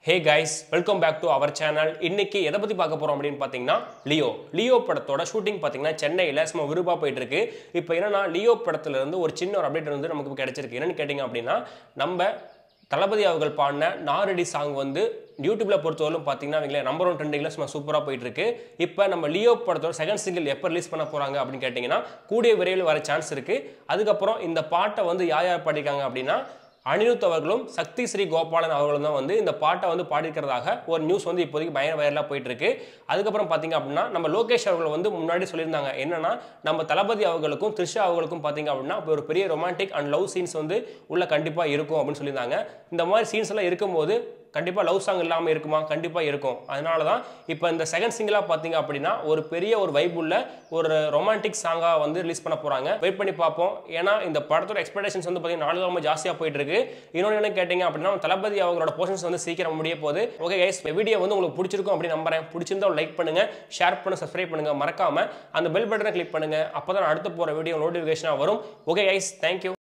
hey guys welcome back to our channel இன்னைக்கு எதை பற்றி பார்க்க போகிறோம் அப்படின்னு பார்த்தீங்கன்னா லியோ லியோ படத்தோட ஷூட்டிங் பார்த்தீங்கன்னா சென்னையில் சும்மா விருப்பா போயிட்டு இருக்கு இப்போ என்னன்னா லியோ படத்துல இருந்து ஒரு சின்ன ஒரு அப்டேட் வந்து நமக்கு கிடைச்சிருக்கு என்னன்னு கேட்டிங்க அப்படின்னா நம்ம தளபதி அவர்கள் பாடின நாரடி சாங் வந்து யூடியூப்ல பொறுத்தவரைக்கும் பார்த்தீங்கன்னா அவங்களே நம்பர் ஒன் ட்ரெண்டிங்கில் சும்மா சூப்பராக போயிட்டு இருக்கு இப்போ நம்ம லியோ படத்தோட செகண்ட் சிங்கிள் எப்போ ரிலீஸ் பண்ண போகிறாங்க அப்படின்னு கேட்டிங்கன்னா கூடிய விரைவில் வர சான்ஸ் இருக்கு அதுக்கப்புறம் இந்த பாட்டை வந்து யார் யார் பாடிருக்காங்க அப்படின்னா அனிருத் அவர்களும் சக்தி ஸ்ரீ கோபாலன் அவர்களும் தான் வந்து இந்த பாட்டை வந்து பாடிக்கிறதாக ஒரு நியூஸ் வந்து இப்போதைக்கு பயங்கர வைரலாக போயிட்டு இருக்கு அதுக்கப்புறம் பார்த்தீங்க அப்படின்னா நம்ம லோகேஷ் அவர்கள் வந்து முன்னாடி சொல்லியிருந்தாங்க என்னன்னா நம்ம தளபதி அவர்களுக்கும் த்ரிஷா அவர்களுக்கும் பார்த்தீங்க அப்படின்னா இப்போ ஒரு பெரிய ரொமான்டிக் அண்ட் லவ் சீன்ஸ் வந்து உள்ள கண்டிப்பாக இருக்கும் அப்படின்னு சொல்லியிருந்தாங்க இந்த மாதிரி சீன்ஸ் எல்லாம் இருக்கும்போது கண்டிப்பாக லவ் சாங் இல்லாமல் இருக்குமா கண்டிப்பாக இருக்கும் அதனால தான் இப்போ இந்த செகண்ட் சிங்கிளாக பார்த்தீங்க அப்படின்னா ஒரு பெரிய ஒரு வைப் உள்ள ஒரு ரொமான்டிக் சாங்காக வந்து ரிலீஸ் பண்ண போகிறாங்க வெயிட் பண்ணி பார்ப்போம் ஏன்னா இந்த படத்தோட எக்ஸ்பெக்டேஷன்ஸ் வந்து பார்த்தீங்கன்னா நாலு ரொம்ப ஜாஸ்தியாக போயிட்டு இருக்கு இன்னொன்று என்ன கேட்டிங்க அப்படின்னா தளபதி அவங்களோட போர்ஷன்ஸ் வந்து சீக்கிரம் முடிய போகுது ஓகே கைஸ் வீடியோ வந்து உங்களுக்கு பிடிச்சிருக்கும் அப்படின்னு நம்புறேன் பிடிச்சிருந்தா லைக் பண்ணுங்க ஷேர் பண்ணு சப்ஸ்கிரைப் பண்ணுங்க மறக்காம அந்த பெல் பட்டனை கிளிக் பண்ணுங்க அப்போ தான் அடுத்து போகிற வீடியோ நோட்டிஃபிகேஷனாக வரும் ஓகே கைஸ் தேங்க்யூ